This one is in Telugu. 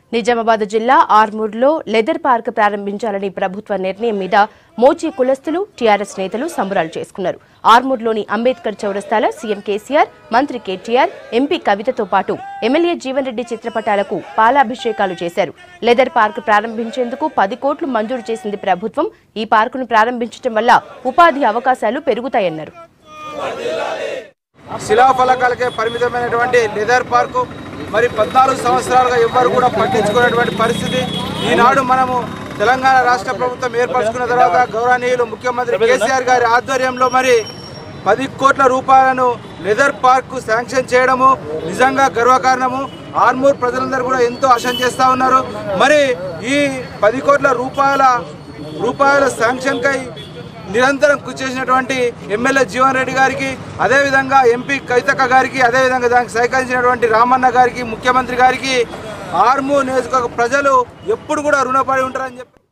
నిజామాబాద్ జిల్లా ఆర్మూర్లో లెదర్ పార్క్ ప్రారంభించాలని ప్రభుత్వ నిర్ణయం మీద మోచీ కులస్తులు టీఆర్ఎస్ నేతలు సంబరాలు చేసుకున్నారు ఆర్మూర్లోని అంబేద్కర్ చౌరస్తాల సీఎం కేసీఆర్ మంత్రి కేటీఆర్ ఎంపీ కవితతో పాటు ఎమ్మెల్యే జీవన్ రెడ్డి చిత్రపటాలకు పాలాభిషేకాలు చేశారు లెదర్ పార్క్ ప్రారంభించేందుకు పది కోట్లు మంజూరు చేసింది ప్రభుత్వం ఈ పార్కును ప్రారంభించడం వల్ల ఉపాధి అవకాశాలు పెరుగుతాయన్నారు శిలాఫలకాలకే పరిమితమైనటువంటి లెదర్ పార్కు మరి పద్నాలుగు సంవత్సరాలుగా ఎవ్వరు కూడా పట్టించుకున్నటువంటి పరిస్థితి ఈనాడు మనము తెలంగాణ రాష్ట్ర ప్రభుత్వం ఏర్పరచుకున్న తర్వాత గౌరవనీయులు ముఖ్యమంత్రి కేసీఆర్ గారి ఆధ్వర్యంలో మరి పది కోట్ల రూపాయలను లెదర్ పార్క్ శాంక్షన్ చేయడము నిజంగా గర్వకారణము ఆర్మూర్ ప్రజలందరూ కూడా ఎంతో ఆశం చేస్తూ ఉన్నారు మరి ఈ పది కోట్ల రూపాయల రూపాయల శాంక్షన్కై నిరంతరం కృషి చేసినటువంటి ఎమ్మెల్యే జీవన్ రెడ్డి గారికి అదేవిధంగా ఎంపీ కవితక్క గారికి అదేవిధంగా దానికి సహకరించినటువంటి రామన్న గారికి ముఖ్యమంత్రి గారికి ఆర్మూ నియోజకవర్గ ప్రజలు ఎప్పుడు కూడా రుణపడి ఉంటారని చెప్పి